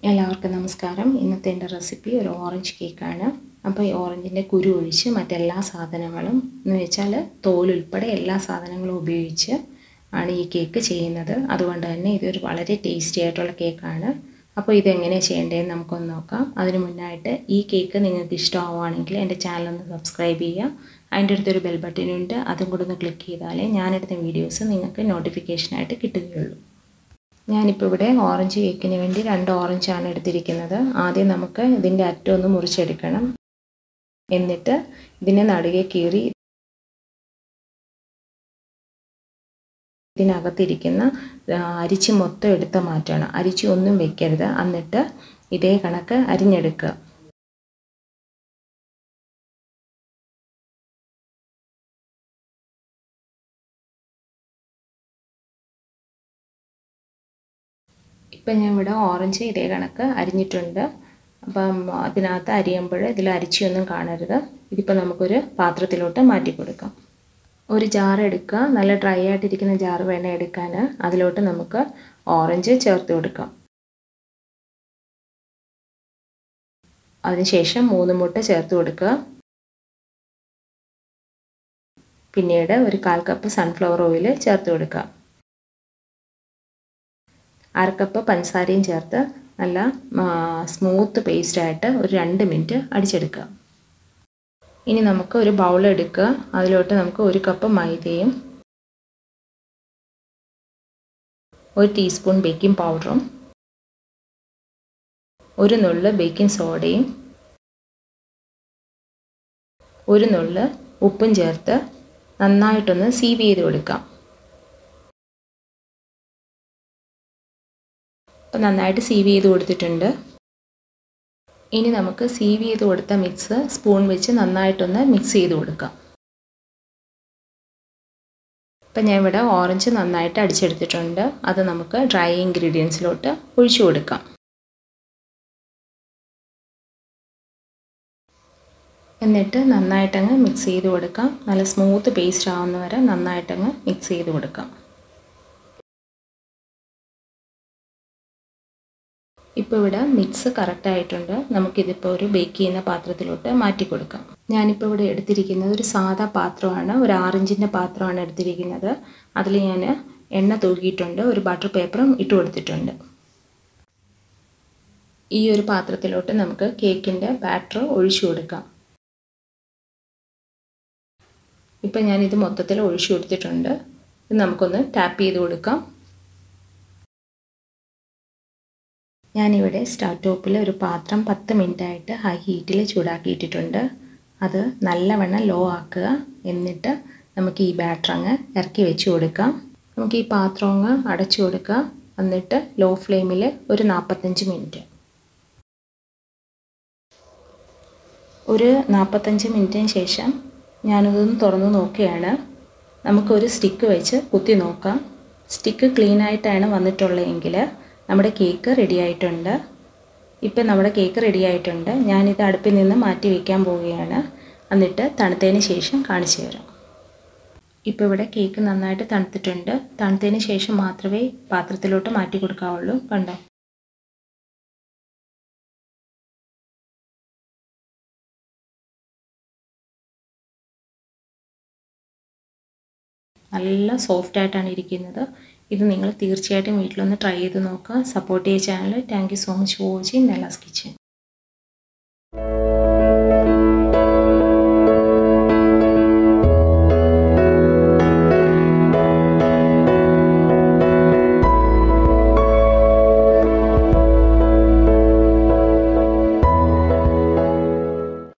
എല്ലാവർക്കും നമസ്കാരം ഇന്നത്തെ എൻ്റെ റെസിപ്പി ഒരു ഓറഞ്ച് കേക്കാണ് അപ്പോൾ ഈ ഓറഞ്ചിൻ്റെ കുരു ഒഴിച്ച് മറ്റെല്ലാ സാധനങ്ങളും എന്ന് വെച്ചാൽ തോലുൾപ്പെടെ എല്ലാ സാധനങ്ങളും ഉപയോഗിച്ച് ആണ് ഈ കേക്ക് ചെയ്യുന്നത് അതുകൊണ്ട് തന്നെ ഇതൊരു വളരെ ടേസ്റ്റി ആയിട്ടുള്ള കേക്കാണ് അപ്പോൾ ഇതെങ്ങനെ ചെയ്യേണ്ടതെന്ന് നമുക്കൊന്ന് നോക്കാം അതിന് മുന്നായിട്ട് ഈ കേക്ക് നിങ്ങൾക്ക് ഇഷ്ടമാവുകയാണെങ്കിൽ എൻ്റെ ചാനൽ ഒന്ന് സബ്സ്ക്രൈബ് ചെയ്യുക അതിൻ്റെ അടുത്തൊരു ബെൽ ബട്ടനുണ്ട് അതും കൂടെ ഒന്ന് ക്ലിക്ക് ചെയ്താലേ ഞാനെടുത്ത വീഡിയോസ് നിങ്ങൾക്ക് നോട്ടിഫിക്കേഷനായിട്ട് കിട്ടുകയുള്ളൂ ഞാനിപ്പോൾ ഇവിടെ ഓറഞ്ച് കേക്കിന് വേണ്ടി രണ്ട് ഓറഞ്ചാണ് എടുത്തിരിക്കുന്നത് ആദ്യം നമുക്ക് ഇതിൻ്റെ അറ്റം ഒന്ന് മുറിച്ചെടുക്കണം എന്നിട്ട് ഇതിനെ നടുകെ കീറി ഇതിനകത്തിരിക്കുന്ന അരിച്ച് മൊത്തം എടുത്ത് മാറ്റണം അരിച്ച് ഒന്നും വെക്കരുത് എന്നിട്ട് ഇതേ കണക്ക് അരിഞ്ഞെടുക്കുക ഇപ്പം ഞാൻ ഇവിടെ ഓറഞ്ച് ഇതേ കണക്ക് അരിഞ്ഞിട്ടുണ്ട് അപ്പം അതിനകത്ത് അരിയുമ്പോൾ ഇതിൽ അരിച്ചൊന്നും കാണരുത് ഇതിപ്പോൾ നമുക്കൊരു പാത്രത്തിലോട്ട് മാറ്റി കൊടുക്കാം ഒരു ജാർ എടുക്കുക നല്ല ഡ്രൈ ആയിട്ടിരിക്കുന്ന ജാർ വേണം എടുക്കാൻ അതിലോട്ട് നമുക്ക് ഓറഞ്ച് ചേർത്ത് കൊടുക്കാം അതിനുശേഷം മൂന്ന് മുട്ട ചേർത്ത് കൊടുക്കുക പിന്നീട് ഒരു കാൽ കപ്പ് സൺഫ്ലവർ ഓയിൽ ചേർത്ത് കൊടുക്കുക അരക്കപ്പ് പഞ്ചസാരയും ചേർത്ത് നല്ല സ്മൂത്ത് പേസ്റ്റായിട്ട് ഒരു രണ്ട് മിനിറ്റ് അടിച്ചെടുക്കുക ഇനി നമുക്ക് ഒരു ബൗൾ എടുക്കുക അതിലോട്ട് നമുക്ക് ഒരു കപ്പ് മൈദയും ഒരു ടീസ്പൂൺ ബേക്കിംഗ് പൗഡറും ഒരു നുള്ള് ബേക്കിംഗ് സോഡയും ഒരു നുള്ള് ഉപ്പും ചേർത്ത് നന്നായിട്ടൊന്ന് സീവ് ചെയ്ത് കൊടുക്കാം അപ്പോൾ നന്നായിട്ട് സീവ് ചെയ്ത് കൊടുത്തിട്ടുണ്ട് ഇനി നമുക്ക് സീവ് ചെയ്ത് കൊടുത്ത മിക്സ് സ്പൂൺ വെച്ച് നന്നായിട്ടൊന്ന് മിക്സ് ചെയ്ത് കൊടുക്കാം ഇപ്പം ഞാൻ ഇവിടെ ഓറഞ്ച് നന്നായിട്ട് അടിച്ചെടുത്തിട്ടുണ്ട് അത് നമുക്ക് ഡ്രൈ ഇൻഗ്രീഡിയൻസിലോട്ട് ഒഴിച്ചു കൊടുക്കാം എന്നിട്ട് നന്നായിട്ടങ്ങ് മിക്സ് ചെയ്ത് കൊടുക്കാം നല്ല സ്മൂത്ത് പേസ്റ്റ് ആവുന്ന വരെ നന്നായിട്ടങ്ങ് മിക്സ് ചെയ്ത് കൊടുക്കാം ഇപ്പോൾ ഇവിടെ മിക്സ് കറക്റ്റ് ആയിട്ടുണ്ട് നമുക്കിതിപ്പോൾ ഒരു ബേക്ക് ചെയ്യുന്ന പാത്രത്തിലോട്ട് മാറ്റി കൊടുക്കാം ഞാനിപ്പോൾ ഇവിടെ എടുത്തിരിക്കുന്നത് ഒരു സാധാ പാത്രമാണ് ഒരു ആറിഞ്ചിൻ്റെ പാത്രമാണ് എടുത്തിരിക്കുന്നത് അതിൽ ഞാൻ എണ്ണ തൂക്കിയിട്ടുണ്ട് ഒരു ബട്ടർ പേപ്പറും ഇട്ട് കൊടുത്തിട്ടുണ്ട് ഈ ഒരു പാത്രത്തിലോട്ട് നമുക്ക് കേക്കിൻ്റെ ബാറ്റർ ഒഴിച്ചു കൊടുക്കാം ഇപ്പം ഞാനിത് മൊത്തത്തിൽ ഒഴിച്ചു കൊടുത്തിട്ടുണ്ട് ഇത് നമുക്കൊന്ന് ടാപ്പ് ചെയ്ത് കൊടുക്കാം ഞാനിവിടെ സ്റ്റാർ ടോപ്പിൽ ഒരു പാത്രം പത്ത് മിനിറ്റായിട്ട് ഹൈ ഹീറ്റിൽ ചൂടാക്കിയിട്ടിട്ടുണ്ട് അത് നല്ലവണ്ണം ലോ ആക്കുക എന്നിട്ട് നമുക്ക് ഈ ബാറ്റർ അങ്ങ് ഇറക്കി വെച്ച് കൊടുക്കാം നമുക്ക് ഈ പാത്രം അങ്ങ് അടച്ചു കൊടുക്കുക എന്നിട്ട് ലോ ഫ്ലെയിമിൽ ഒരു നാൽപ്പത്തഞ്ച് മിനിറ്റ് ഒരു നാൽപ്പത്തഞ്ച് മിനിറ്റിന് ശേഷം ഞാനിതൊന്ന് തുറന്ന് നോക്കുകയാണ് നമുക്കൊരു സ്റ്റിക്ക് വെച്ച് കുത്തി നോക്കാം സ്റ്റിക്ക് ക്ലീൻ ആയിട്ടാണ് വന്നിട്ടുള്ളതെങ്കിൽ നമ്മുടെ കേക്ക് റെഡി ആയിട്ടുണ്ട് ഇപ്പം നമ്മുടെ കേക്ക് റെഡി ആയിട്ടുണ്ട് ഞാനിത് അടുപ്പിൽ നിന്ന് മാറ്റി വയ്ക്കാൻ പോവുകയാണ് എന്നിട്ട് തണുത്തതിന് ശേഷം കാണിച്ചു തരാം ഇപ്പോൾ ഇവിടെ കേക്ക് നന്നായിട്ട് തണുത്തിട്ടുണ്ട് തണുത്തതിന് ശേഷം മാത്രമേ പാത്രത്തിലോട്ട് മാറ്റി കൊടുക്കാവുള്ളൂ കണ്ടോ നല്ല സോഫ്റ്റ് ആയിട്ടാണ് ഇരിക്കുന്നത് ഇത് നിങ്ങൾ തീർച്ചയായിട്ടും വീട്ടിലൊന്ന് ട്രൈ ചെയ്ത് നോക്കുക സപ്പോർട്ട് ചെയ്യുക channel thank you so much for watching നെലാസ് കിച്ചൻ